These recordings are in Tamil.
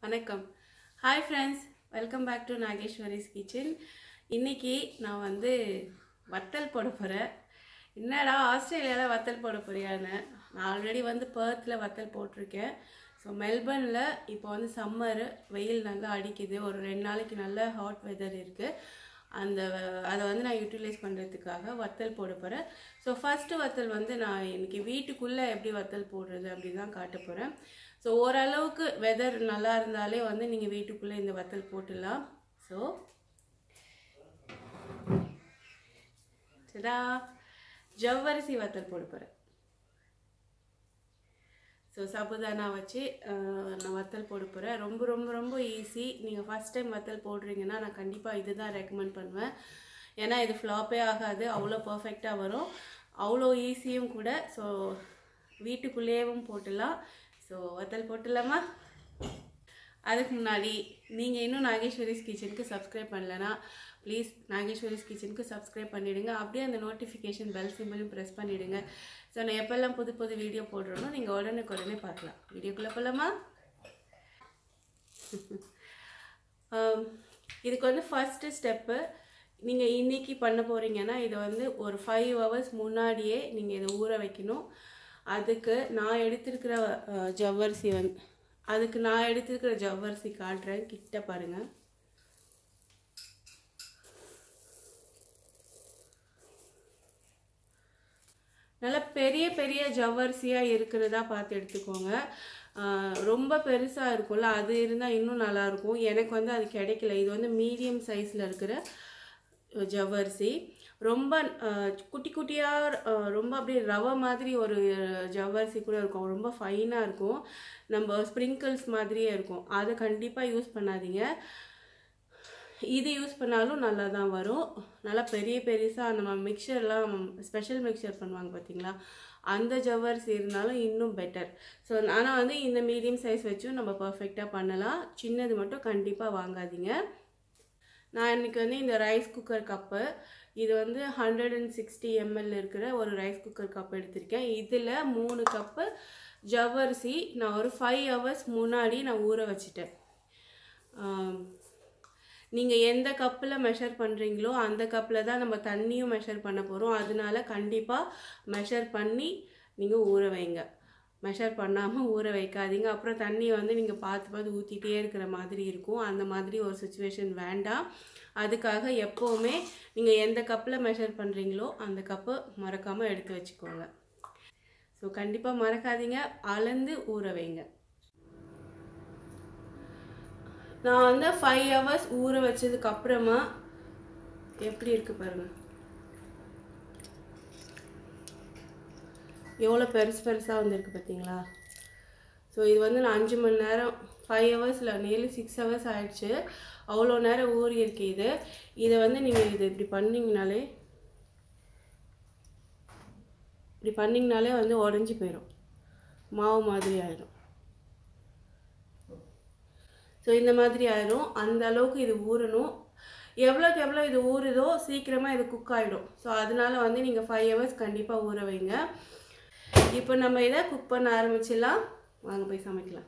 வணக்கம் hi friends welcome back to Nageswari's kitchen இன்னைக்கு நான் வந்து வத்தல் போட போகிறேன் என்னடா ஆஸ்திரேலியாவில் வத்தல் போட போறியான்னு நான் ஆல்ரெடி வந்து பர்த்தில் வத்தல் போட்டிருக்கேன் ஸோ மெல்பர்னில் இப்போ வந்து சம்மர் வெயில் நல்லா அடிக்குது ஒரு ரெண்டு நாளைக்கு நல்ல ஹாட் வெதர் இருக்குது அந்த அதை வந்து நான் யூட்டிலைஸ் பண்ணுறதுக்காக வத்தல் போட போகிறேன் ஸோ ஃபஸ்ட்டு வத்தல் வந்து நான் இன்னைக்கு வீட்டுக்குள்ளே எப்படி வத்தல் போடுறது அப்படி தான் காட்ட போகிறேன் ஸோ ஓரளவுக்கு வெதர் நல்லா இருந்தாலே வந்து நீங்கள் வீட்டுக்குள்ளே இந்த வத்தல் போட்டுடலாம் ஸோ சதா ஜவ்வரிசி வத்தல் போட போகிறேன் ஸோ சபுதானா வச்சு அஹ், நான் வத்தல் போட போகிறேன் ரொம்ப ரொம்ப ரொம்ப ஈஸி நீங்கள் ஃபஸ்ட் டைம் வத்தல் போடுறீங்கன்னா நான் கண்டிப்பாக இது தான் ரெக்கமெண்ட் பண்ணுவேன் ஏன்னா இது ஃப்ளாப்பே ஆகாது அவ்வளோ பர்ஃபெக்டாக வரும் அவ்வளோ ஈஸியும் கூட ஸோ வீட்டுக்குள்ளேயும் போட்டுடலாம் ஸோ வத்தல் போட்டுடலாமா அதுக்கு முன்னாடி நீங்கள் இன்னும் நாகேஸ்வரிஸ் கிச்சனுக்கு சப்ஸ்கிரைப் பண்ணலனா ப்ளீஸ் நாகேஸ்வரிஸ் கிச்சனுக்கு சப்ஸ்கிரைப் பண்ணிவிடுங்க அப்படியே அந்த நோட்டிஃபிகேஷன் பெல் சிம்பிளும் ப்ரெஸ் பண்ணிவிடுங்க ஸோ நான் எப்போல்லாம் புது புது வீடியோ போடுறேனோ நீங்கள் உடனுக்கு உடனே பார்க்கலாம் வீடியோக்குள்ளே போகலாமா ஆம், இதுக்கு வந்து ஃபஸ்ட்டு ஸ்டெப்பு நீங்கள் இன்னைக்கு பண்ண போகிறீங்கன்னா இதை வந்து ஒரு ஃபைவ் ஹவர்ஸ் முன்னாடியே நீங்கள் இதை ஊற வைக்கணும் அதுக்கு நான் எடுத்திருக்கிற அஹ், ஜவ்வரிசி வந்து அதுக்கு நான் எடுத்திருக்கிற ஜவ்வரிசி காட்டுறேன் கிட்ட பாருங்கள் நல்ல பெரிய பெரிய ஜவ்வரிசியாக இருக்கிறதா பார்த்து எடுத்துக்கோங்க ஆஹ் ரொம்ப பெருசாக இருக்கும்ல அது இருந்தால் இன்னும் நல்லாயிருக்கும் எனக்கு வந்து அது கிடைக்கல இது வந்து மீடியம் சைஸில் இருக்கிற அஹ், ஜவ்வரிசி ரொம்ப ஆஹ், குட்டி குட்டியாக ரொம்ப அப்படியே ரவை மாதிரி ஒரு ஜவ்வரிசி கூட இருக்கும் ரொம்ப ஃபைனாக இருக்கும் நம்ம ஸ்ப்ரிங்கிள்ஸ் மாதிரியே இருக்கும் அதை கண்டிப்பாக யூஸ் பண்ணாதீங்க இது யூஸ் பண்ணாலும் நல்லா தான் வரும் நல்லா பெரிய பெருசாக நம்ம மிக்சர்லாம் ஸ்பெஷல் மிக்சர் பண்ணுவாங்க பார்த்தீங்களா அந்த ஜவ்வரிசி இருந்தாலும் இன்னும் பெட்டர் ஸோ ஆனால் வந்து இந்த மீடியம் சைஸ் வச்சும் நம்ம பர்ஃபெக்டாக பண்ணலாம் சின்னது மட்டும் கண்டிப்பாக வாங்காதீங்க நான் இன்னைக்கு வந்து இந்த ரைஸ் குக்கர் கப்பு இது வந்து ஹண்ட்ரட் அண்ட் சிக்ஸ்டி எம்எல் இருக்கிற ஒரு ரைஸ் குக்கர் கப் எடுத்திருக்கேன் இதில் மூணு கப்பு ஜவ்வரிசி நான் ஒரு ஃபைவ் ஹவர்ஸ் முன்னாடி நான் ஊற வச்சிட்டேன் நீங்கள் எந்த கப்பில் மெஷர் பண்ணுறீங்களோ அந்த கப்பில் தான் நம்ம தண்ணியும் மெஷர் பண்ண போகிறோம் அதனால கண்டிப்பாக மெஷர் பண்ணி நீங்கள் ஊற வைங்க மெஷர் பண்ணாமல் ஊற வைக்காதீங்க அப்புறம் தண்ணி வந்து நீங்கள் பார்த்து பார்த்து ஊற்றிட்டே இருக்கிற மாதிரி இருக்கும் அந்த மாதிரி ஒரு சுச்சுவேஷன் வேண்டாம் அதுக்காக எப்போவுமே நீங்கள் எந்த கப்பில் மெஷர் பண்ணுறீங்களோ அந்த கப்பை மறக்காமல் எடுத்து வச்சுக்கோங்க ஸோ கண்டிப்பாக மறக்காதீங்க அளந்து ஊற வைங்க நான் வந்து ஃபைவ் ஹவர்ஸ் ஊற வச்சதுக்கு அப்புறமா எப்படி இருக்கு பாருங்க எவ்வளோ பெருசு பெருசாக வந்திருக்கு பார்த்தீங்களா ஸோ இது வந்து நான் அஞ்சு மணி நேரம் ஃபைவ் ஹவர்ஸில் நியர்லி சிக்ஸ் ஹவர்ஸ் ஆயிடுச்சு அவ்வளோ நேரம் ஊறி இருக்கு இது இதை வந்து நீங்கள் இது இப்படி பண்ணிங்கனாலே இப்படி பண்ணிங்கனாலே வந்து உடஞ்சி போயிடும் மாவு மாதிரி ஆயிடும் ஸோ இந்த மாதிரி ஆயிடும் அந்த அளவுக்கு இது ஊறணும் எவ்வளோக்கு எவ்வளோ இது ஊறுதோ சீக்கிரமாக இது குக் ஆகிடும் ஸோ அதனால வந்து நீங்கள் ஃபைவ் ஹவர்ஸ் கண்டிப்பாக ஊற வைங்க இப்போ நம்ம இதை குக் பண்ண ஆரம்பிச்சிடலாம் வாங்க போய் சமைக்கலாம்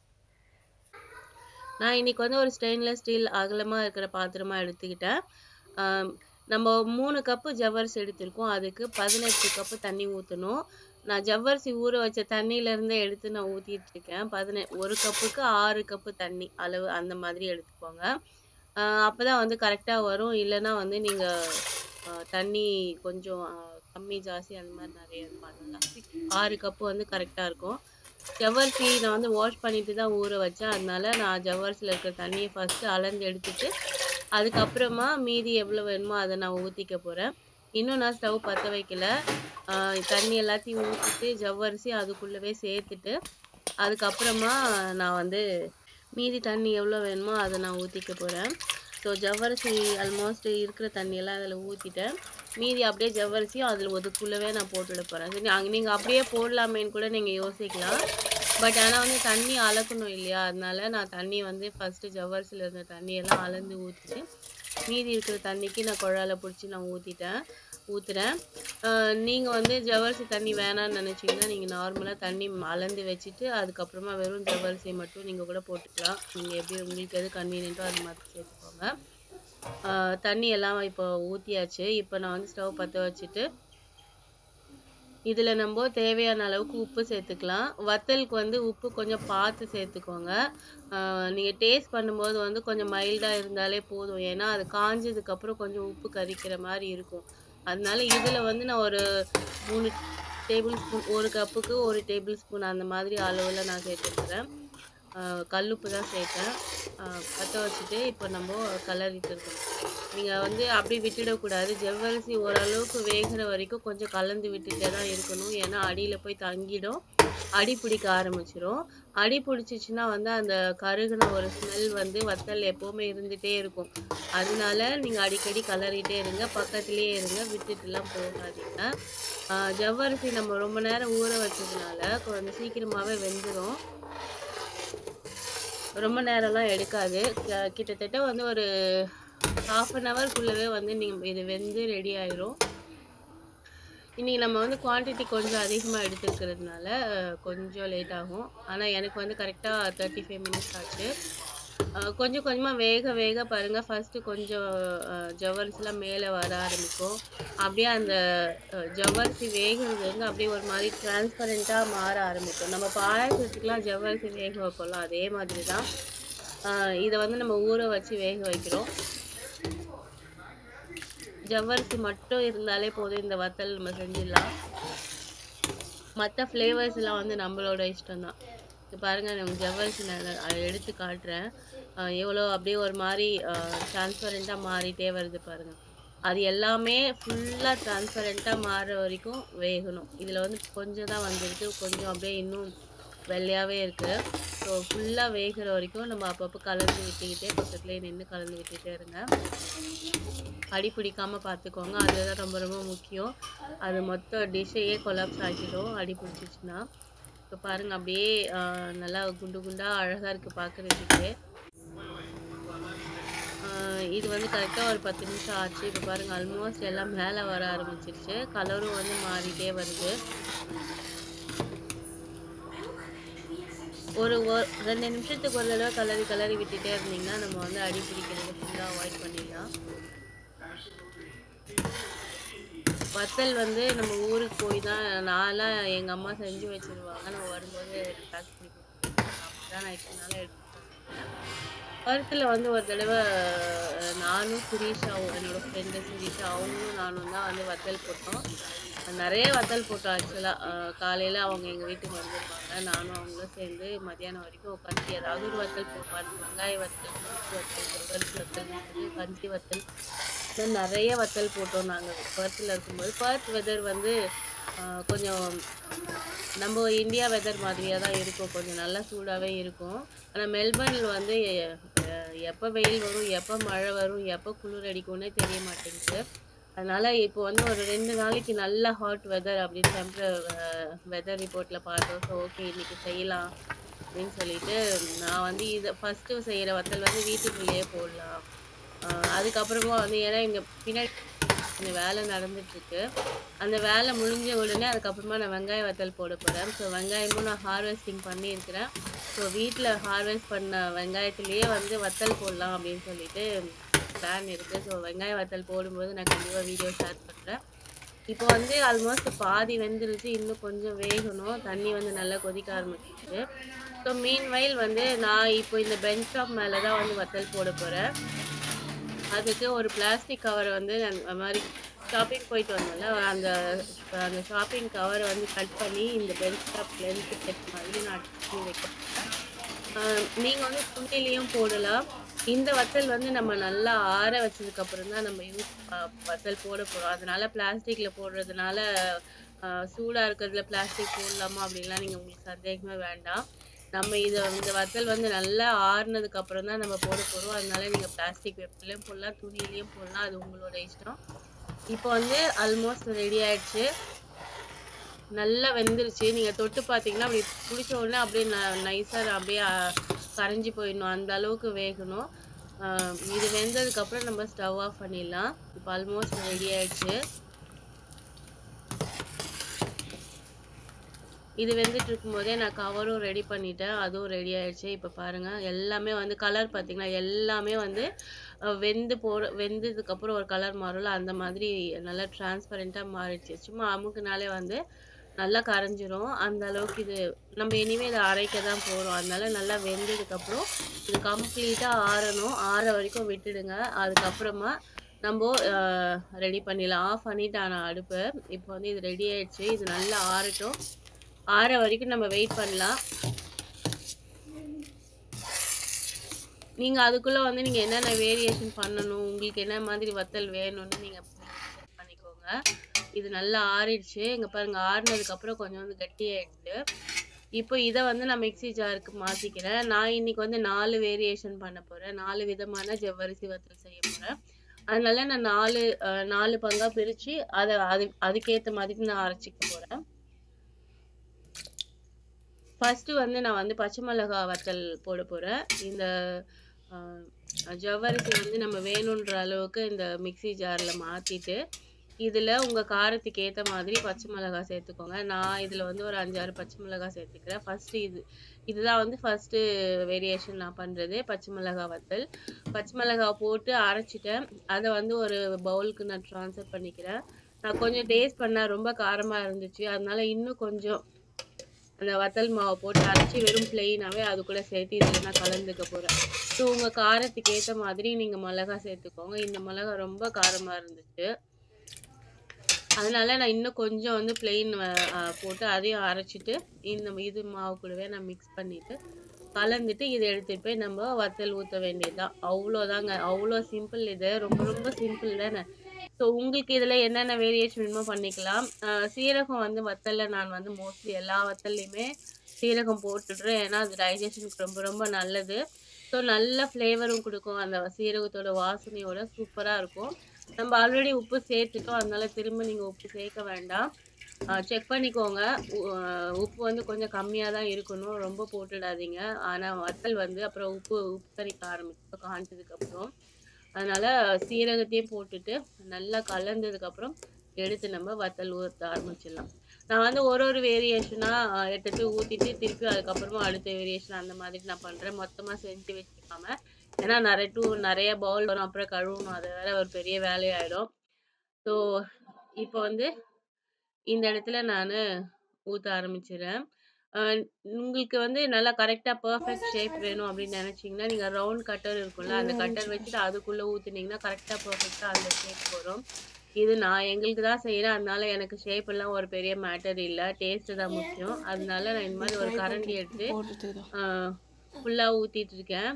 நான் இன்னைக்கு வந்து ஒரு ஸ்டெயின்லெஸ் ஸ்டீல் அகலமாக இருக்கிற பாத்திரமா எடுத்துக்கிட்டேன் ஆம், நம்ம மூணு கப்பு ஜவ்வரிசி எடுத்திருக்கோம் அதுக்கு பதினெட்டு கப்பு தண்ணி ஊற்றணும் நான் ஜவ்வரிசி ஊற வச்ச தண்ணியிலேருந்தே எடுத்து நான் ஊற்றிட்டு இருக்கேன் பதினெ ஒரு கப்புக்கு ஆறு கப்பு தண்ணி அளவு அந்த மாதிரி எடுத்துக்கோங்க அப்போ தான் வந்து கரெக்டாக வரும் இல்லைன்னா வந்து நீங்கள் தண்ணி கொஞ்சம் ஆ, கம்மி ஜாஸ்தி அந்த மாதிரி நிறைய இது பண்ணலாம் ஆறு கப்பு வந்து கரெக்டாக இருக்கும் ஜவ்வரிசி நான் வந்து வாஷ் பண்ணிட்டு தான் ஊற வச்சேன் அதனால நான் ஜவ்வரிசியில் இருக்கிற தண்ணியை ஃபஸ்ட்டு அளந்து எடுத்துட்டு அதுக்கப்புறமா மீதி எவ்வளோ வேணுமோ அதை நான் ஊற்றிக்க போகிறேன் இன்னும் நான் ஸ்டவ் பற்ற வைக்கல ஆஹ் தண்ணி எல்லாத்தையும் ஊற்றிட்டு ஜவ்வரிசி அதுக்குள்ளவே சேர்த்துட்டு அதுக்கப்புறமா நான் வந்து மீதி தண்ணி எவ்வளோ வேணுமோ அதை நான் ஊற்றிக்க போகிறேன் ஸோ ஜவ்வரிசி ஆல்மோஸ்ட் இருக்கிற தண்ணியெல்லாம் அதில் ஊற்றிட்டேன் மீதி அப்படியே ஜவ்வரிசியும் அதில் ஒதுக்குள்ளவே நான் போட்டுட போகிறேன் சரி அங்கே நீங்கள் அப்படியே போடலாமேன்னு கூட நீங்கள் யோசிக்கலாம் பட் ஆனால் வந்து தண்ணி அளக்கணும் இல்லையா அதனால நான் தண்ணி வந்து ஃபஸ்ட்டு ஜவ்வரிசியில் இருந்த தண்ணியெல்லாம் அளந்து ஊற்றிட்டு மீதி இருக்கிற தண்ணிக்கு நான் குழால பிடிச்சி நான் ஊற்றிட்டேன் ஊற்றுறேன் நீங்கள் வந்து ஜவ்வரிசி தண்ணி வேணாம்னு நினச்சிங்கன்னா நீங்கள் நார்மலாக தண்ணி அளந்து வச்சுட்டு அதுக்கப்புறமா வெறும் ஜவ்வரிசியை மட்டும் நீங்கள் கூட போட்டுக்கலாம் நீங்கள் எப்படி உங்களுக்கு எது கன்வீனியன்ட்டோ அது மாதிரி சேர்த்துக்கோங்க ஆஹ் தண்ணி எல்லாம் இப்போ ஊற்றியாச்சு இப்போ நான் வந்து ஸ்டவ் பற்ற வச்சுட்டு இதில் நம்ம தேவையான அளவுக்கு உப்பு சேர்த்துக்கலாம் வத்தலுக்கு வந்து உப்பு கொஞ்சம் பார்த்து சேர்த்துக்கோங்க நீங்கள் டேஸ்ட் பண்ணும்போது வந்து கொஞ்சம் மைல்டாக இருந்தாலே போதும் ஏன்னா அது காஞ்சதுக்கப்புறம் கொஞ்சம் உப்பு கரிக்கிற மாதிரி இருக்கும் அதனால இதில் வந்து நான் ஒரு மூணு டேபிள் ஸ்பூன் ஒரு கப்புக்கு ஒரு டேபிள் ஸ்பூன் அந்த மாதிரி அளவில் நான் சேர்த்துக்கிறேன் கல்லுப்பு தான் சேர்த்தேன் பற்ற வச்சுட்டு இப்போ நம்ம கலரிட்டு இருக்கோம் நீங்கள் வந்து அப்படி விட்டுடக்கூடாது ஜவ்வரிசி ஓரளவுக்கு வேகிற வரைக்கும் கொஞ்சம் கலந்து விட்டுட்டே தான் இருக்கணும் ஏன்னா அடியில் போய் தங்கிடும் அடி பிடிக்க ஆரம்பிச்சிரும் அடி பிடிச்சிச்சின்னா வந்து அந்த கருகுன ஒரு ஸ்மெல் வந்து வத்தல் எப்போவுமே இருந்துகிட்டே இருக்கும் அதனால நீங்கள் அடிக்கடி கலரிட்டே இருங்க பக்கத்துலேயே இருங்க விட்டுட்டுலாம் போகாதீங்க ஆஹ் ஜவ்வரிசி நம்ம ரொம்ப நேரம் ஊற வச்சதுனால கொஞ்சம் சீக்கிரமாகவே வெந்துடும் ரொம்ப நேரம்லாம் எடுக்காது க- கிட்டத்தட்ட வந்து ஒரு ஹாஃப் அன் ஹவர்க்குள்ளவே வந்து நீங்கள் இது வெந்து ரெடி ஆயிரும் இன்னைக்கு நம்ம வந்து குவாண்டிட்டி கொஞ்சம் அதிகமாக எடுத்துருக்கிறதுனால அஹ், கொஞ்சம் லேட் ஆகும் ஆனால் எனக்கு வந்து கரெக்டாக தேர்ட்டி ஃபைவ் மினிட்ஸ் ஆச்சு அஹ், கொஞ்சம் கொஞ்சமாக வேக வேக பாருங்கள் ஃபஸ்ட்டு கொஞ்சம் அஹ், ஜவ்வரிசிலாம் மேலே வர ஆரம்பிக்கும் அப்படியே அந்த அஹ், ஜவ்வரிசி வேகிறது வந்து அப்படியே ஒரு மாதிரி டிரான்ஸ்பரண்ட்டாக மாற ஆரம்பிக்கும் நம்ம பாயாசத்துக்குலாம் ஜவ்வரிசி வேக வைப்போம்ல அதே மாதிரி தான் அஹ், இதை வந்து நம்ம ஊற வச்சு வேக வைக்கிறோம் ஜவ்வரிசி மட்டும் இருந்தாலே போதும் இந்த வத்தல் நம்ம செஞ்சிடலாம் மற்ற ஃப்ளேவர்ஸ் எல்லாம் வந்து நம்மளோட இஷ்டம் தான் இப்போ பாருங்க நான் ஜவ்வரிசி நான் அதை எடுத்து காட்டுறேன் அஹ் எவ்வளோ அப்படியே ஒரு மாதிரி டிரான்ஸ்பரண்ட்டாக மாறிட்டே வருது பாருங்க அது எல்லாமே ஃபுல்லாக டிரான்ஸ்பரண்ட்டாக மாறுற வரைக்கும் வேகணும் இதில் வந்து கொஞ்சம் தான் வந்திருக்கு கொஞ்சம் அப்படியே இன்னும் வெள்ளையாகவே இருக்குது ஸோ ஃபுல்லாக வேகிற வரைக்கும் நம்ம அப்பப்போ கலந்து விட்டுக்கிட்டே பக்கத்துலேயே நின்று கலந்து விட்டுட்டே இருங்க அடி பிடிக்காம பார்த்துக்கோங்க அதுதான் ரொம்ப ரொம்ப முக்கியம் அது மொத்த டிஷ்ஷையே கொலாப்ஸ் ஆக்கிடும் அடி பிடிச்சிச்சுன்னா இப்போ பாருங்க அப்படியே ஆஹ், நல்லா குண்டு குண்டா அழகா இருக்கு பார்க்கறதுக்கு ஆஹ், இது வந்து கரெக்டாக ஒரு பத்து நிமிஷம் ஆச்சு இப்போ பாருங்க ஆல்மோஸ்ட் எல்லாம் மேலே வர ஆரம்பிச்சிருச்சு கலரும் வந்து மாறிட்டே வருது ஒரு ஒரு- ரெண்டு நிமிஷத்துக்கு ஒரு தடவை கலரி கலரி விட்டுட்டே இருந்தீங்கன்னா நம்ம வந்து அடி பிடிக்கிறது ஃபுல்லாக அவாய்ட் பண்ணிடலாம் வத்தல் வந்து நம்ம ஊருக்கு போய் தான் நான்லாம் எங்கள் அம்மா செஞ்சு வச்சிருவாங்க நம்ம வரும்போது பேக் பண்ணி கொடுத்துருவாங்க அப்படிதான் நான் இத்தனை நாளாக எடுத்து பருத்தில் வந்து ஒரு தடவை அஹ், நானும் சுரீஷாவும் என்னோட ஃப்ரெண்டு சுரீஷா அவங்களும் நானும் தான் வந்து வத்தல் போட்டோம் நிறைய வத்தல் போட்டோம் ஆக்சுவலாக காலையில் அவங்க எங்கள் வீட்டுக்கு வந்திருப்பாங்க நானும் அவங்களும் சேர்ந்து மத்தியானம் வரைக்கும் உட்காந்து ஏதாவது ஒரு வத்தல் போடுவாங்க வெங்காய வத்தல் முறுக்கு வத்தல் செவ்வரிசி வத்தல் இது கஞ்சி வத்தல் இந்த மாதிரி நிறைய வத்தல் போட்டோம் நாங்கள் பர்த்தில் இருக்கும்போது பர்த் வெதர் வந்து ஆஹ், கொஞ்சம் நம்ம இந்தியா வெதர் மாதிரியாக தான் இருக்கும் கொஞ்சம் நல்லா சூடாகவே இருக்கும் ஆனால் மெல்பர்னில் வந்து எப்போ வெயில் வரும் எப்போ மழை வரும் எப்போ குளிர் அடிக்கும்னே தெரிய மாட்டேங்குது அதனால இப்போ வந்து ஒரு ரெண்டு நாளைக்கு நல்ல ஹாட் வெதர் அப்படின்னு டெம்பர வெதர் ரிப்போர்ட்டில் பார்த்தோம் ஸோ ஓகே இன்னைக்கு செய்யலாம் அப்படின்னு சொல்லிட்டு நான் வந்து இதை ஃபஸ்ட்டு செய்கிற வத்தல் வந்து வீட்டுக்குள்ளேயே போடலாம் ஆஹ் அதுக்கப்புறமா வந்து ஏன்னா இங்கே பின்னாடி இந்த வேலை நடந்துட்டுருக்கு அந்த வேலை முடிஞ்ச உடனே அதுக்கப்புறமா நான் வெங்காய வத்தல் போட போகிறேன் ஸோ வெங்காயமும் நான் ஹார்வெஸ்டிங் பண்ணியிருக்கிறேன் ஸோ வீட்டில் ஹார்வெஸ்ட் பண்ண வெங்காயத்துலேயே வந்து வத்தல் போடலாம் அப்படின்னு சொல்லிட்டு பிளான் இருக்குது ஸோ வெங்காய வத்தல் போடும்போது நான் கண்டிப்பாக வீடியோ ஷேர் பண்ணுறேன் இப்போ வந்து ஆல்மோஸ்ட் பாதி வெந்துருச்சு இன்னும் கொஞ்சம் வேகணும் தண்ணி வந்து நல்லா கொதிக்க ஆரம்பிச்சிச்சு ஸோ மீன் வயல் வந்து நான் இப்போ இந்த பெஞ்ச் டாப் மேலே தான் வந்து வத்தல் போட போகிறேன் அதுக்கு ஒரு பிளாஸ்டிக் கவரை வந்து நான் அந்த மாதிரி ஷாப்பிங் போயிட்டு வந்தோம்ல அந்த அந்த ஷாப்பிங் கவரை வந்து கட் பண்ணி இந்த பெஞ்ச் டாப் லென்த் செட் மாதிரி நான் பண்ணி வைக்கிறேன் நீங்கள் வந்து துணிலையும் போடலாம் இந்த வத்தல் வந்து நம்ம நல்லா ஆற வச்சதுக்கு அப்புறம் தான் நம்ம யூஸ் வத்தல் போட போகிறோம் அதனால பிளாஸ்டிக்கில் போடுறதுனால ஆஹ் சூடா இருக்கிறதுல பிளாஸ்டிக் போடலாமா அப்படின்லாம் நீங்கள் உங்களுக்கு சந்தேகமே வேண்டாம் நம்ம இதை இந்த வத்தல் வந்து நல்லா ஆறுனதுக்கு அப்புறம் தான் நம்ம போட போகிறோம் அதனால நீங்கள் பிளாஸ்டிக் வெப்பிலையும் போடலாம் துணியிலையும் போடலாம் அது உங்களோட இஷ்டம் இப்போ வந்து ஆல்மோஸ்ட் ரெடி ஆயிடுச்சு நல்லா வெந்துருச்சு நீங்க தொட்டு பார்த்தீங்கன்னா அப்படி பிடிச்ச உடனே அப்படியே நைஸாக அப்படியே அஹ், கரைஞ்சு போயிடணும் அந்த அளவுக்கு வேகணும் அஹ், இது வெந்ததுக்கு அப்புறம் நம்ம ஸ்டவ் ஆஃப் பண்ணிடலாம் இப்போ ஆல்மோஸ்ட் ரெடி ஆயிடுச்சு இது வெந்துட்டு இருக்கும்போதே நான் கவரும் ரெடி பண்ணிட்டேன் அதுவும் ரெடி ஆயிடுச்சு இப்போ பாருங்க எல்லாமே வந்து கலர் பார்த்தீங்கன்னா எல்லாமே வந்து அஹ், வெந்து போற வெந்ததுக்கு அப்புறம் ஒரு கலர் மாறும்ல அந்த மாதிரி நல்லா டிரான்ஸ்பரண்ட்டாக மாறிடுச்சு சும்மா அமுக்குனாலே வந்து நல்லா கரைஞ்சிரும் அந்த அளவுக்கு இது நம்ம இனிமே இதை அரைக்க தான் போறோம் அதனால நல்லா வெந்ததுக்கு அப்புறம் இது கம்ப்ளீட்டா ஆறணும் ஆற வரைக்கும் விட்டுடுங்க அதுக்கப்புறமா நம்ம ரெடி பண்ணிடலாம் ஆஃப் பண்ணிட்டான் நான் அடுப்பு இப்போ வந்து இது ரெடி ஆயிடுச்சு இது நல்லா ஆறட்டும் ஆற வரைக்கும் நம்ம வெயிட் பண்ணலாம் நீங்க அதுக்குள்ள வந்து நீங்க என்னென்ன வேரியேஷன் பண்ணணும் உங்களுக்கு என்ன மாதிரி வத்தல் வேணும்னு நீங்க set பண்ணிக்கோங்க இது நல்லா ஆறிடுச்சு இங்க பாருங்க ஆறுனதுக்கு அப்புறம் கொஞ்சம் வந்து கட்டியாயிடுச்சு இப்போ இதை வந்து நான் மிக்ஸி ஜாருக்கு மாத்திக்கிறேன் நான் இன்னைக்கு வந்து நாலு வேரியேஷன் பண்ண போறேன் நாலு விதமான ஜவ்வரிசி வத்தல் செய்ய போறேன் அதனால நான் நாலு அஹ், நாலு பங்கா பிரிச்சு அதை அது அதுக்கேத்த மாதிரி நான் அரைச்சிக்க போறேன் ஃபர்ஸ்ட் வந்து நான் வந்து பச்சை மிளகாய் வத்தல் போட போறேன் இந்த ஆஹ், ஜவ்வரிசி வந்து நம்ம வேணுன்ற அளவுக்கு இந்த மிக்ஸி ஜார்ல மாத்திட்டு இதுல உங்க காரத்துக்கு ஏத்த மாதிரி பச்சை மிளகாய் சேர்த்துக்கோங்க நான் இதுல வந்து ஒரு அஞ்சாறு பச்சை மிளகாய் சேர்த்துக்கிறேன் ஃபர்ஸ்ட் இது இதுதான் வந்து ஃபர்ஸ்ட் வேரியேஷன் நான் பண்றது பச்சை மிளகாய் வத்தல் பச்சை மிளகாய் போட்டு அரைச்சிட்டேன் அதை வந்து ஒரு பவுலுக்கு நான் ட்ரான்ஸ்ஃபர் பண்ணிக்கிறேன் நான் கொஞ்சம் டேஸ்ட் பண்ண ரொம்ப காரமா இருந்துச்சு அதனால இன்னும் கொஞ்சம் அந்த வத்தல் மாவை போட்டு அரைச்சி வெறும் பிளெயினாவே அது கூட சேர்த்து இதில் நான் கலந்துக்க போறேன் ஸோ உங்க காரத்துக்கு ஏத்த மாதிரி நீங்க மிளகாய் சேர்த்துக்கோங்க இந்த மிளகாய் ரொம்ப காரமா இருந்துச்சு அதனால நான் இன்னும் கொஞ்சம் வந்து பிளெயின் போட்டு அதையும் அரைச்சிட்டு இந்த இது மாவு கூடவே நான் மிக்ஸ் பண்ணிட்டு கலந்துட்டு இதை எடுத்துட்டு போய் நம்ம வத்தல் ஊத்த வேண்டியதுதான் அவ்வளோதாங்க அவ்வளோ சிம்பிள் இது ரொம்ப ரொம்ப சிம்பிள் தானே ஸோ உங்களுக்கு இதுல என்னென்ன வேரியேஷன் வேணுமோ பண்ணிக்கலாம் ஆஹ் சீரகம் வந்து வத்தல்ல நான் வந்து மோஸ்ட்லி எல்லா வத்தல்லையுமே சீரகம் போட்டுடுறேன் ஏன்னா அது டைஜஷனுக்கு ரொம்ப ரொம்ப நல்லது ஸோ நல்ல ஃப்ளேவரும் கொடுக்கும் அந்த சீரகத்தோட வாசனையோட சூப்பரா இருக்கும் நம்ம ஆல்ரெடி உப்பு சேர்த்துட்டோம் அதனால திரும்ப நீங்க உப்பு சேர்க்க வேண்டாம் செக் பண்ணிக்கோங்க உ- ஆஹ் உப்பு வந்து கொஞ்சம் கம்மியாக தான் இருக்கணும் ரொம்ப போட்டுடாதீங்க ஆனால் வத்தல் வந்து அப்புறம் உப்பு உப்பு கறிக்க ஆரம்பிச்சு காஞ்சதுக்கு அப்புறம் அதனால சீரகத்தையும் போட்டுட்டு நல்லா கலந்ததுக்கு அப்புறம் எடுத்து நம்ம வத்தல் ஊற்ற ஆரம்பிச்சிடலாம் நான் வந்து ஒரு ஒரு வேரியேஷனா எடுத்து ஊத்திட்டு திருப்பி அதுக்கப்புறமா அடுத்த வேரியேஷன் அந்த மாதிரி நான் பண்றேன் மொத்தமா செஞ்சு வச்சுக்காம ஏன்னா நிறைய டூ நிறைய பவுல் வரும் அப்புறம் கழுவணும் அது வேற ஒரு பெரிய வேலையாயிடும் ஸோ இப்போ வந்து இந்த இடத்துல நான் ஊத்த ஆரம்பிச்சிடுறேன் அஹ் உங்களுக்கு வந்து நல்லா கரெக்டா பர்ஃபெக்ட் ஷேப் வேணும் அப்படின்னு நினைச்சீங்கன்னா நீங்க ரவுண்ட் கட்டர் இருக்கும்ல அந்த கட்டர் வச்சுட்டு அதுக்குள்ள ஊத்துனீங்கன்னா கரெக்டா பர்ஃபெக்டா அந்த ஷேப் வரும் இது நான் எங்களுக்கு தான் செய்யறேன் அதனால எனக்கு ஷேப் எல்லாம் ஒரு பெரிய மேட்டர் இல்ல டேஸ்ட் தான் முக்கியம் அதனால நான் இந்த மாதிரி ஒரு கரண்டி எடுத்து ஃபுல்லா ஊத்திட்டு இருக்கேன்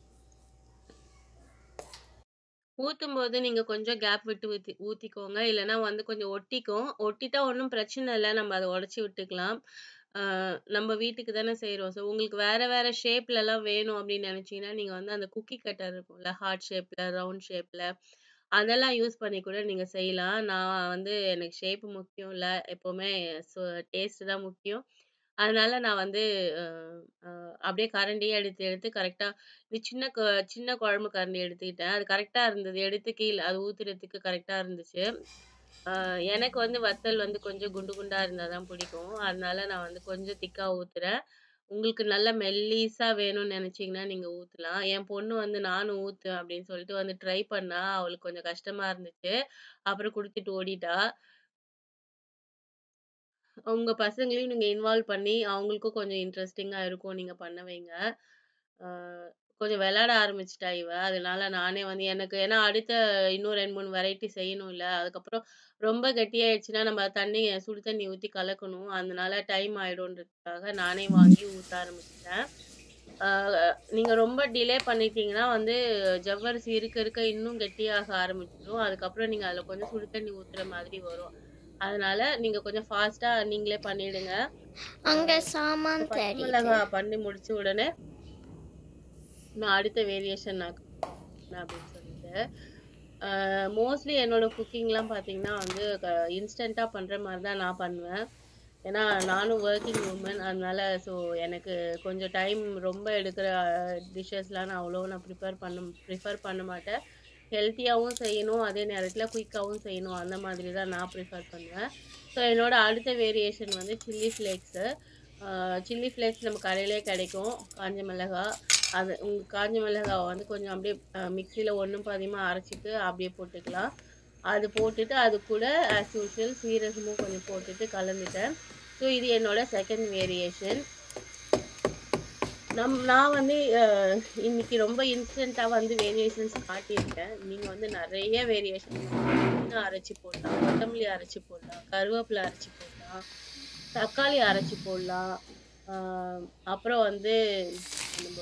ஊத்தும் போது நீங்க கொஞ்சம் கேப் விட்டு ஊத்தி ஊத்திக்கோங்க இல்லைன்னா வந்து கொஞ்சம் ஒட்டிக்கும் ஒட்டிட்டா ஒன்றும் பிரச்சனை இல்லை நம்ம அதை உடைச்சி விட்டுக்கலாம் ஆஹ் நம்ம வீட்டுக்கு தானே செய்றோம் ஸோ உங்களுக்கு வேற வேற ஷேப்ல எல்லாம் வேணும் அப்படின்னு நினைச்சீங்கன்னா நீங்க வந்து அந்த குக்கி கட்டர் இருக்கும்ல ஹார்ட் ஷேப்ல ரவுண்ட் ஷேப்ல அதெல்லாம் யூஸ் பண்ணி கூட நீங்க செய்யலாம் நான் வந்து எனக்கு ஷேப் முக்கியம் இல்ல எப்பவுமே டேஸ்ட் தான் முக்கியம் அதனால நான் வந்து அஹ், அஹ், அப்படியே கரண்டியே எடுத்து எடுத்து கரெக்டா இது சின்ன கொ- சின்ன குழம்பு கரண்டி எடுத்துக்கிட்டேன் அது கரெக்டா இருந்தது எடுத்து கீழே அது ஊத்துறதுக்கு கரெக்டா இருந்துச்சு ஆஹ் எனக்கு வந்து வத்தல் வந்து கொஞ்சம் குண்டு குண்டா இருந்தா தான் பிடிக்கும் அதனால நான் வந்து கொஞ்சம் திக்கா ஊத்துறேன் உங்களுக்கு நல்ல மெல்லிசா வேணும்னு நினைச்சீங்கன்னா நீங்க ஊத்தலாம் என் பொண்ணு வந்து நானும் ஊத்துவேன் அப்படின்னு சொல்லிட்டு வந்து ட்ரை பண்ணா அவளுக்கு கொஞ்சம் கஷ்டமா இருந்துச்சு அப்புறம் குடுத்துட்டு ஓடிட்டா உங்க பசங்களையும் நீங்க இன்வால்வ் பண்ணி அவங்களுக்கும் கொஞ்சம் இன்ட்ரெஸ்டிங்கா இருக்கும் நீங்க பண்ண வைங்க ஆஹ் கொஞ்சம் விளையாட ஆரம்பிச்சிட்டா இவ அதனால நானே வந்து எனக்கு ஏன்னா அடுத்த இன்னும் ரெண்டு மூணு வெரைட்டி செய்யணும் இல்ல அதுக்கப்புறம் ரொம்ப கெட்டியாயிடுச்சுன்னா நம்ம தண்ணி சுடு தண்ணி ஊத்தி கலக்கணும் அதனால டைம் ஆயிடும்ன்றதுக்காக நானே வாங்கி ஊத்த ஆரம்பிச்சிட்டேன் ஆஹ் நீங்க ரொம்ப டிலே பண்ணிட்டீங்கன்னா வந்து ஜவ்வரிசி இருக்க இருக்க இன்னும் கெட்டியாக ஆரம்பிச்சிடும் அதுக்கப்புறம் நீங்க அதுல கொஞ்சம் சுடு தண்ணி ஊத்துற மாதிரி வரும் அதனால நீங்க கொஞ்சம் ஃபாஸ்டா நீங்களே பண்ணிடுங்க அங்க ஆஹ் சாமான் பச்சை தெரியுது மிளகாய் பண்ணி முடிச்ச உடனே நான் அடுத்த வேரியேஷன் நான் பண்ணேன் அப்படின்னு சொல்லிட்டு மோஸ்ட்லி என்னோட குக்கிங்லாம் பார்த்தீங்கன்னா வந்து இன்ஸ்டண்ட்டாக பண்ணுற மாதிரி தான் நான் பண்ணுவேன் ஏன்னா நானும் ஒர்க்கிங் உமன் அதனால ஸோ எனக்கு கொஞ்சம் டைம் ரொம்ப எடுக்கிற டிஷ்ஷஸ்லாம் நான் அவ்வளோ நான் ப்ரிப்பேர் பண்ண ப்ரிஃபர் பண்ண மாட்டேன் ஹெல்த்தியாகவும் செய்யணும் அதே நேரத்தில் குயிக்காகவும் செய்யணும் அந்த மாதிரி தான் நான் ப்ரிஃபர் பண்ணுவேன் ஸோ என்னோட அடுத்த வேரியேஷன் வந்து சில்லி ஃப்ளேக்ஸு சில்லி ஃப்ளேக்ஸ் நம்ம கடையிலே கிடைக்கும் காஞ்ச மிளகா அது உங்கள் காஞ்ச மிளகாவை வந்து கொஞ்சம் அப்படியே மிக்சியில் ஒன்றும் பாதியமாக அரைச்சிட்டு அப்படியே போட்டுக்கலாம் அது போட்டுட்டு அது கூட ஆஸ் யூஷுவல் சீரகமும் கொஞ்சம் போட்டுட்டு கலந்துட்டேன் ஸோ இது என்னோட செகண்ட் வேரியேஷன் நம் நான் வந்து அஹ், இன்னைக்கு ரொம்ப இன்ஸ்டண்ட்டாக வந்து வேரியேஷன்ஸ் காட்டியிருக்கேன் நீங்கள் வந்து நிறைய வேரியேஷன் புதினா அரைச்சி போடலாம் கொத்தமல்லி அரைச்சி போடலாம் கருவேப்பிலை அரைச்சி போடலாம் தக்காளி அரைச்சி போடலாம் ஆஹ் அப்புறம் வந்து நம்ம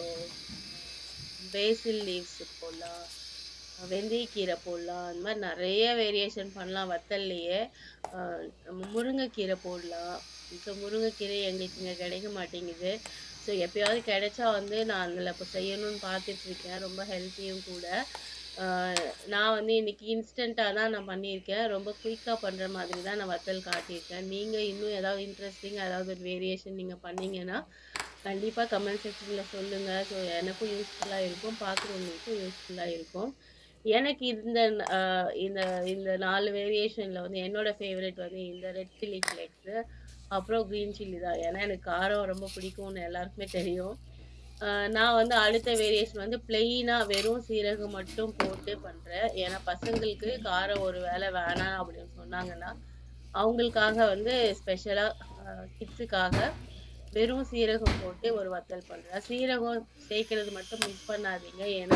பேசில் லீவ்ஸ் போடலாம் வெந்தயக்கீரை போடலாம் அந்த மாதிரி நிறைய வேரியேஷன் பண்ணலாம் வத்தல்லையே ஆஹ் நம்ம முருங்கைக்கீரை போடலாம் இப்போ முருங்கைக்கீரை எங்களுக்கு இங்கே கிடைக்க மாட்டேங்குது ஸோ எப்பயாவது கிடைச்சா வந்து நான் அதில் இப்போ செய்யணும்னு பார்த்துட்டு இருக்கேன் ரொம்ப ஹெல்த்தியும் கூட ஆஹ் நான் வந்து இன்னைக்கு இன்ஸ்டண்ட்டாக தான் நான் பண்ணியிருக்கேன் ரொம்ப குயிக்காக பண்ணுற மாதிரி தான் நான் வத்தல் காட்டியிருக்கேன் நீங்கள் இன்னும் ஏதாவது இன்ட்ரெஸ்டிங்காக ஏதாவது ஒரு வேரியேஷன் நீங்கள் பண்ணீங்கன்னா கண்டிப்பாக கமெண்ட் செக்ஷனில் சொல்லுங்கள் ஸோ எனக்கும் யூஸ்ஃபுல்லாக இருக்கும் பார்க்குறவங்களுக்கும் யூஸ்ஃபுல்லாக இருக்கும் எனக்கு இந்த ஆஹ் இந்த இந்த நாலு வேரியேஷனில் வந்து என்னோட ஃபேவரட் வந்து இந்த ரெட் சில்லி ஃப்ளேக்ஸு அப்புறம் க்ரீன் சில்லி தான் ஏன்னா எனக்கு காரம் ரொம்ப பிடிக்கும்னு எல்லாருக்குமே தெரியும் ஆஹ் நான் வந்து அடுத்த வேரியேஷன் வந்து பிளெயினாக வெறும் சீரகம் மட்டும் போட்டு பண்ணுறேன் ஏன்னா பசங்களுக்கு காரம் ஒரு வேளை வேணாம் அப்படின்னு சொன்னாங்கன்னா அவங்களுக்காக வந்து ஸ்பெஷலாக கிட்ஸுக்காக வெறும் சீரகம் போட்டு ஒரு வத்தல் பண்ணுறேன் சீரகம் சேர்க்கறது மட்டும் மிஸ் பண்ணாதீங்க ஏன்னா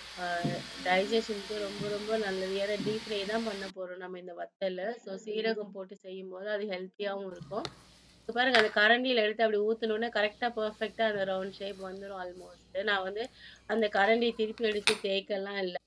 டைஜஷனுக்கு ரொம்ப ரொம்ப நல்லது ஏன்னா டீப் ஃப்ரை தான் பண்ண போகிறோம் நம்ம இந்த வத்தல் ஸோ சீரகம் போட்டு செய்யும்போது அது ஹெல்த்தியாகவும் இருக்கும் இப்போ பாருங்க அந்த கரண்டியில் எடுத்து அப்படி ஊற்றினோடனே கரெக்டாக பர்ஃபெக்டாக அந்த ரவுண்ட் ஷேப் வந்துடும் ஆல்மோஸ்ட் நான் வந்து அந்த கரண்டி திருப்பி எடுத்து தேய்க்கலாம் இல்லை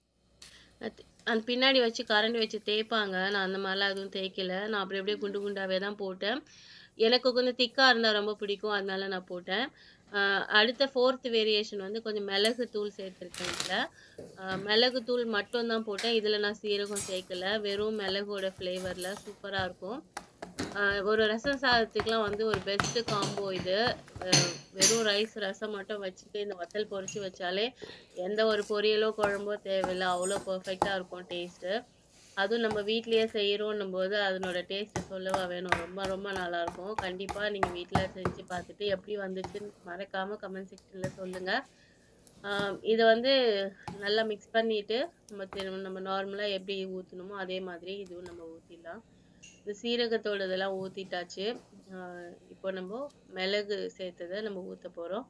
அந்த பின்னாடி வச்சு கரண்டி வச்சு தேய்ப்பாங்க நான் அந்த மாதிரிலாம் எதுவும் தேய்க்கல நான் அப்படி அப்படியே குண்டு குண்டாவே தான் போட்டேன் எனக்கு கொஞ்சம் திக்காக இருந்தால் ரொம்ப பிடிக்கும் அதனால நான் போட்டேன் ஆஹ் அடுத்த ஃபோர்த் வேரியேஷன் வந்து கொஞ்சம் மிளகு தூள் சேர்த்துருக்கேன் இதில் மிளகு தூள் மட்டும் தான் போட்டேன் இதில் நான் சீரகம் சேர்க்கல வெறும் மிளகோட ஃப்ளேவரில் சூப்பராக இருக்கும் ஆஹ் ஒரு ரசம் சாதத்துக்குலாம் வந்து ஒரு பெஸ்ட் காம்போ இது அஹ் வெறும் ரைஸ் ரசம் மட்டும் வச்சுட்டு இந்த வத்தல் பொரிச்சு வச்சாலே எந்த ஒரு பொரியலோ குழம்போ தேவையில்லை அவ்வளோ பர்ஃபெக்டாக இருக்கும் டேஸ்ட்டு அதுவும் நம்ம வீட்லயே செய்கிறோன்னும் போது அதனோட டேஸ்ட் சொல்லவா வேணும் ரொம்ப ரொம்ப நல்லா இருக்கும் கண்டிப்பாக நீங்கள் வீட்டில் செஞ்சு பார்த்துட்டு எப்படி வந்துச்சுன்னு மறக்காமல் கமெண்ட் செக்ஷனில் சொல்லுங்கள் ஆஹ் இதை வந்து நல்லா மிக்ஸ் பண்ணிட்டு நம்ம திரு- நம்ம நார்மலாக எப்படி ஊற்றணுமோ அதே மாதிரி இதுவும் நம்ம ஊற்றிடலாம் இந்த சீரகத்தோட இதெல்லாம் ஊற்றிட்டாச்சு இப்போ நம்ம மிளகு சேர்த்ததை நம்ம ஊற்ற போகிறோம்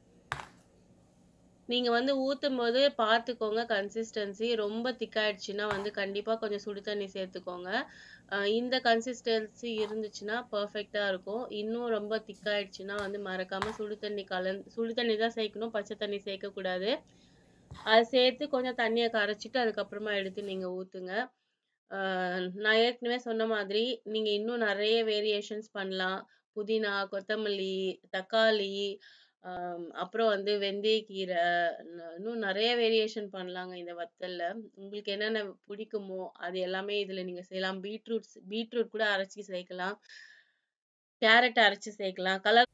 நீங்கள் வந்து ஊற்றும் போது பார்த்துக்கோங்க கன்சிஸ்டன்சி ரொம்ப திக்காயிடுச்சுன்னா வந்து கண்டிப்பாக கொஞ்சம் சுடு தண்ணி சேர்த்துக்கோங்க ஆஹ் இந்த கன்சிஸ்டன்சி இருந்துச்சுன்னா பர்ஃபெக்டாக இருக்கும் இன்னும் ரொம்ப திக்காயிடுச்சுன்னா வந்து மறக்காமல் சுடு தண்ணி கலந்து சுடு தண்ணி தான் சேர்க்கணும் பச்சை தண்ணி சேர்க்கக்கூடாது அது சேர்த்து கொஞ்சம் தண்ணியை கரைச்சிட்டு அதுக்கப்புறமா எடுத்து நீங்கள் ஊற்றுங்க நான் ஏற்கனவே சொன்ன மாதிரி நீங்கள் இன்னும் நிறைய வேரியேஷன்ஸ் பண்ணலாம் புதினா கொத்தமல்லி தக்காளி ஆம், அப்புறம் வந்து வெந்தயக்கீரை ந- இன்னும் நிறைய வேரியேஷன் பண்ணலாங்க இந்த வத்தல்ல உங்களுக்கு என்னென்ன பிடிக்குமோ அது எல்லாமே இதில் நீங்கள் செய்யலாம் பீட்ரூட்ஸ் பீட்ரூட் கூட அரைச்சி சேர்க்கலாம் கேரட் அரைச்சி சேர்க்கலாம் கலர்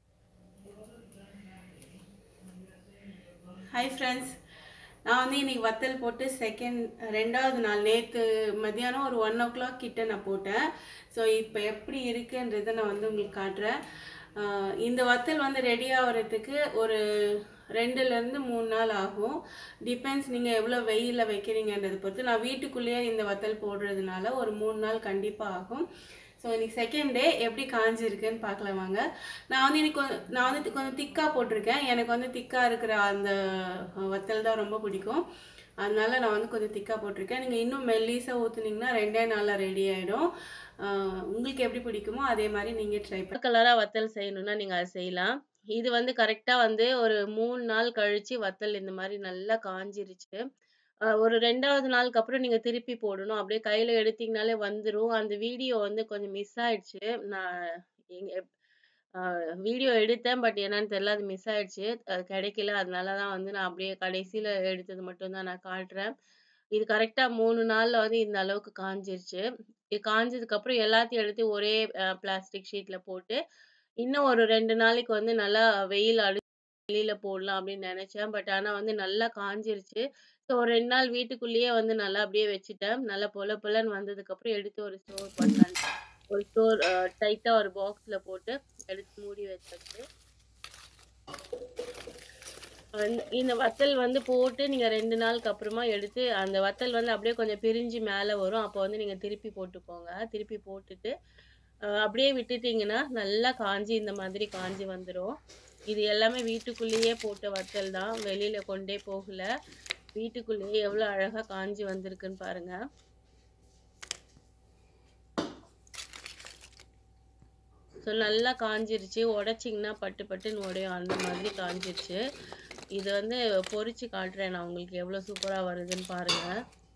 ஹாய் ஃப்ரெண்ட்ஸ் நான் வந்து இன்னைக்கு வத்தல் போட்டு செகண்ட் ரெண்டாவது நாள் நேற்று மத்தியானம் ஒரு ஒன் ஓ கிளாக் கிட்ட நான் போட்டேன் ஸோ இப்போ எப்படி இருக்குன்றதை நான் வந்து உங்களுக்கு காட்டுறேன் ஆஹ் இந்த வத்தல் வந்து ரெடி ஆகிறதுக்கு ஒரு ரெண்டுலேருந்து மூணு நாள் ஆகும் டிபெண்ட்ஸ் நீங்கள் எவ்வளோ வெயிலில் வைக்கிறீங்கன்றதை பொறுத்து நான் வீட்டுக்குள்ளேயே இந்த வத்தல் போடுறதுனால ஒரு மூணு நாள் கண்டிப்பாக ஆகும் ஸோ இன்னைக்கு செகண்ட் டே எப்படி காஞ்சிருக்குன்னு பார்க்கலாம் வாங்க நான் வந்து இன்னைக்கு கொஞ்சம் நான் வந்து கொஞ்சம் திக்காக போட்டிருக்கேன் எனக்கு வந்து திக்காக இருக்கிற அந்த அஹ், வத்தல் தான் ரொம்ப பிடிக்கும் அதனால நான் வந்து கொஞ்சம் திக்காக போட்டிருக்கேன் நீங்கள் இன்னும் மெல்லிஸாக ஊற்றுனீங்கன்னா ரெண்டே நாளில் ரெடி ஆகிடும் உங்களுக்கு எப்படி பிடிக்குமோ அதே மாதிரி நீங்கள் ட்ரை பண்ணி கலராக வத்தல் செய்யணும்னா நீங்கள் அதை செய்யலாம் இது வந்து கரெக்டாக வந்து ஒரு மூணு நாள் கழிச்சு வத்தல் இந்த மாதிரி நல்லா காஞ்சிருச்சு ஆஹ் ஒரு ரெண்டாவது நாளுக்கு அப்புறம் நீங்கள் திருப்பி போடணும் அப்படியே கையில் எடுத்தீங்கனாலே வந்துடும் அந்த வீடியோ வந்து கொஞ்சம் மிஸ் ஆயிடுச்சு நான் எங்க வீடியோ எடுத்தேன் பட் என்னன்னு தெரியல அது மிஸ் ஆயிடுச்சு அது கிடைக்கல அதனால தான் வந்து நான் அப்படியே கடைசியில் எடுத்தது மட்டும்தான் நான் காட்டுறேன் இது கரெக்டாக மூணு நாளில் வந்து இந்த அளவுக்கு காஞ்சிருச்சு இது காஞ்சதுக்கு அப்புறம் எல்லாத்தையும் எடுத்து ஒரே பிளாஸ்டிக் ஷீட்டில் போட்டு இன்னும் ஒரு ரெண்டு நாளைக்கு வந்து நல்லா வெயில் அடி வெளியில போடலாம் அப்படின்னு நினைச்சேன் பட் ஆனா வந்து நல்லா காஞ்சிருச்சு ஸோ ஒரு ரெண்டு நாள் வீட்டுக்குள்ளேயே வந்து நல்லா அப்படியே வச்சுட்டேன் நல்லா பொல பொலன்னு வந்ததுக்கு அப்புறம் எடுத்து ஒரு ஸ்டோர் பண்ணலான்னு ஒரு ஸ்டோர் டைட்டா ஒரு பாக்ஸ்ல போட்டு எடுத்து மூடி வச்சாச்சு அந்த- இந்த வத்தல் வந்து போட்டு நீங்கள் ரெண்டு நாளுக்கு அப்புறமா எடுத்து அந்த வத்தல் வந்து அப்படியே கொஞ்சம் பிரிஞ்சு மேலே வரும் அப்போ வந்து நீங்கள் திருப்பி போட்டுக்கோங்க திருப்பி போட்டுட்டு அஹ், அப்படியே விட்டுட்டீங்கன்னா நல்லா காஞ்சி இந்த மாதிரி காஞ்சி வந்துடும் இது எல்லாமே வீட்டுக்குள்ளேயே போட்ட வத்தல் தான் வெளியில் கொண்டே போகல வீட்டுக்குள்ளேயே எவ்வளோ அழகாக காஞ்சி வந்திருக்குன்னு பாருங்க ஸோ நல்லா காஞ்சிருச்சு உடச்சிங்கன்னா பட்டு பட்டுன்னு உடையும் அந்த மாதிரி காஞ்சிருச்சு இது வந்து பொரிச்சு காட்டுறேன் நான் உங்களுக்கு எவ்வளோ சூப்பராக வருதுன்னு பாருங்க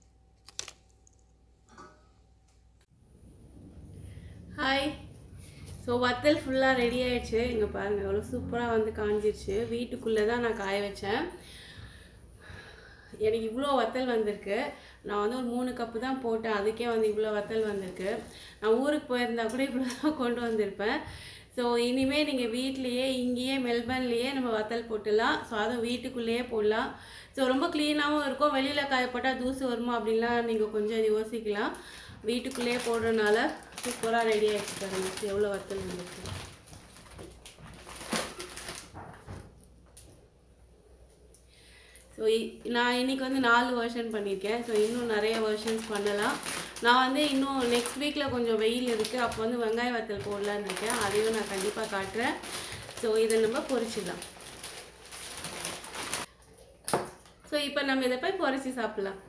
ஹாய் ஸோ வத்தல் ஃபுல்லாக ரெடி ஆயிடுச்சு இங்கே பாருங்கள் எவ்வளோ சூப்பராக வந்து காஞ்சிருச்சு வீட்டுக்குள்ளே தான் நான் காய வச்சேன் எனக்கு இவ்வளோ வத்தல் வந்திருக்கு நான் வந்து ஒரு மூணு கப்பு தான் போட்டேன் அதுக்கே வந்து இவ்வளோ வத்தல் வந்திருக்கு நான் ஊருக்கு போயிருந்தா கூட இவ்வளோ தான் கொண்டு வந்திருப்பேன் ஸோ இனிமேல் நீங்கள் வீட்லேயே இங்கேயே மெல்பர்ன்லேயே நம்ம வத்தல் போட்டுடலாம் ஸோ அதுவும் வீட்டுக்குள்ளேயே போடலாம் ஸோ ரொம்ப க்ளீனாகவும் இருக்கும் வெளியில் காயப்பட்டால் தூசு வருமா அப்படின்லாம் நீங்கள் கொஞ்சம் யோசிக்கலாம் வீட்டுக்குள்ளேயே போடுறதுனால சூப்பராக ரெடி ஆகிடுச்சு பாருங்க எவ்வளோ வத்தல் வந்துருக்கு ஸோ நான் இன்னைக்கு வந்து நாலு வெர்ஷன் பண்ணியிருக்கேன் ஸோ இன்னும் நிறைய வெர்ஷன்ஸ் பண்ணலாம் நான் வந்து இன்னும் நெக்ஸ்ட் வீக்கில் கொஞ்சம் வெயில் இருக்குது அப்போ வந்து வெங்காய வத்தல் போடலான்னு இருக்கேன் அதையும் நான் கண்டிப்பாக காட்டுறேன் ஸோ இதை நம்ம பொரிச்சிடலாம் ஸோ இப்போ நம்ம இதை போய் பொரிச்சு சாப்பிடலாம்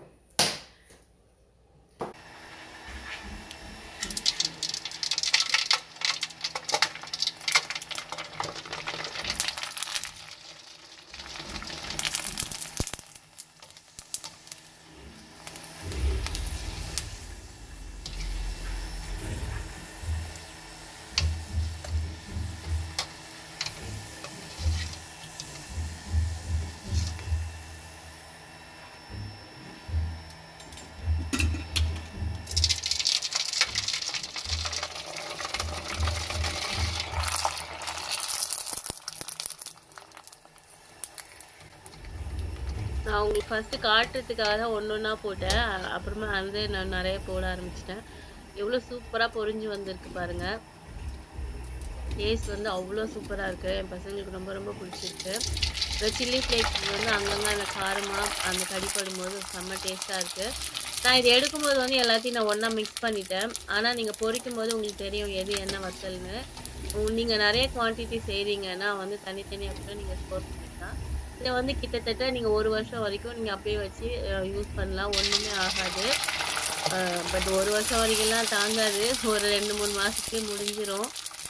நான் உங்களுக்கு ஃபஸ்ட்டு காட்டுறதுக்காக தான் ஒன்று ஒன்றா போட்டேன் அ- அப்புறமா வந்து நான் நிறைய போட ஆரம்பிச்சிட்டேன் எவ்வளோ சூப்பராக பொரிஞ்சு வந்திருக்கு பாருங்க டேஸ்ட் வந்து அவ்வளோ சூப்பராக இருக்குது என் பசங்களுக்கு ரொம்ப ரொம்ப பிடிச்சிருக்கு இந்த சில்லி ஃப்ளேக்ஸ் வந்து அங்கங்கே அந்த காரமாக அந்த கடிப்படும் போது செம்ம டேஸ்ட்டாக இருக்குது நான் இது எடுக்கும்போது வந்து எல்லாத்தையும் நான் ஒன்றா மிக்ஸ் பண்ணிட்டேன் ஆனால் நீங்கள் பொரிக்கும் போது உங்களுக்கு தெரியும் எது என்ன வத்தல்னு நீங்கள் நிறைய குவான்டிட்டி செய்கிறீங்கன்னா வந்து தனித்தனியாக கூட நீங்கள் ஸ்டோர் பண்ணிக்கலாம் இதை வந்து கிட்டத்தட்ட நீங்கள் ஒரு வருஷம் வரைக்கும் நீங்கள் அப்படியே வச்சு யூஸ் பண்ணலாம் ஒன்றுமே ஆகாது பட் ஒரு வருஷம் வரைக்கும்லாம் தாங்காது ஒரு ரெண்டு மூணு மாதத்துலேயே முடிஞ்சிரும்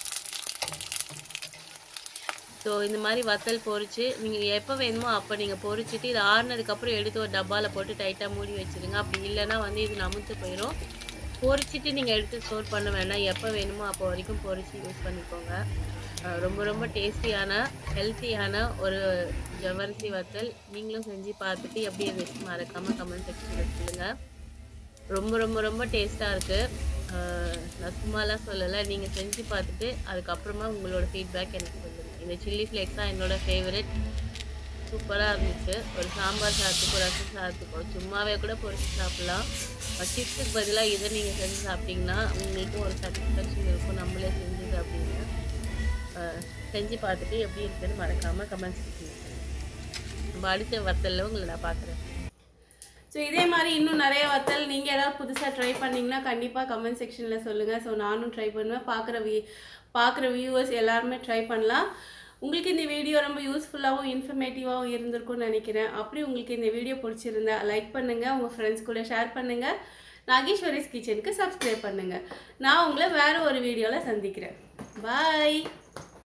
ஸோ இந்த மாதிரி வத்தல் பொரிச்சு நீங்கள் எப்போ வேணுமோ அப்போ நீங்கள் பொரிச்சிட்டு இது ஆறுனதுக்கப்புறம் எடுத்து ஒரு டப்பாவில் போட்டு டைட்டாக மூடி வச்சிருங்க அப்படி இல்லைன்னா வந்து இது நமுத்து போயிடும் பொரிச்சிட்டு நீங்கள் எடுத்து ஸ்டோர் பண்ண வேணாம் எப்போ வேணுமோ அப்போ வரைக்கும் பொரிச்சு யூஸ் பண்ணிக்கோங்க அஹ் ரொம்ப ரொம்ப டேஸ்டியான ஹெல்த்தியான ஒரு ஜவ்வரிசி வத்தல் நீங்களும் செஞ்சு பார்த்துட்டு எப்படி இருந்துச்சு மறக்காமல் கமெண்ட் செக்ஷனில் சொல்லுங்கள் ரொம்ப ரொம்ப ரொம்ப டேஸ்ட்டாக இருக்குது நான் சும்மாலாம் சொல்லலை நீங்கள் செஞ்சு பார்த்துட்டு அதுக்கப்புறமா உங்களோட ஃபீட்பேக் எனக்கு சொல்லுங்கள் இந்த சில்லி ஃப்ளேக்ஸ் தான் என்னோட ஃபேவரட் சூப்பராக இருந்துச்சு ஒரு சாம்பார் சாதத்துக்கு ரசம் சாதத்துக்கு சும்மாவே கூட பொரிச்சு சாப்பிட்லாம் சிப்ஸுக்கு பதிலாக இதை நீங்கள் செஞ்சு சாப்பிட்டீங்கன்னா உங்களுக்கும் ஒரு சாட்டிஸ்ஃபேக்ஷன் இருக்கும் நம்மளே செஞ்சது அப்படின்னு அஹ் செஞ்சு பார்த்துட்டு எப்படி இருக்குன்னு மறக்காமல் கமெண்ட்ஸ் பண்ணுங்கள் நம்ம அடுத்த வத்தலில் உங்களை நான் பார்க்குறேன் ஸோ இதே மாதிரி இன்னும் நிறைய வத்தல் நீங்கள் ஏதாவது புதுசாக ட்ரை பண்ணீங்கன்னா கண்டிப்பாக கமெண்ட் செக்ஷனில் சொல்லுங்கள் ஸோ நானும் ட்ரை பண்ணுவேன் பார்க்குற வீ பார்க்குற வியூவர்ஸ் எல்லாருமே ட்ரை பண்ணலாம் உங்களுக்கு இந்த வீடியோ ரொம்ப யூஸ்ஃபுல்லாகவும் இன்ஃபர்மேட்டிவாகவும் இருந்திருக்கும்னு நினைக்கிறேன் அப்படி உங்களுக்கு இந்த வீடியோ பிடிச்சிருந்தா லைக் பண்ணுங்கள் உங்கள் ஃப்ரெண்ட்ஸ் கூட ஷேர் பண்ணுங்கள் நாகேஸ்வரிஸ் கிச்சனுக்கு சப்ஸ்கிரைப் பண்ணுங்கள் நான் உங்களை வேறு ஒரு வீடியோவில் சந்திக்கிறேன் பாய்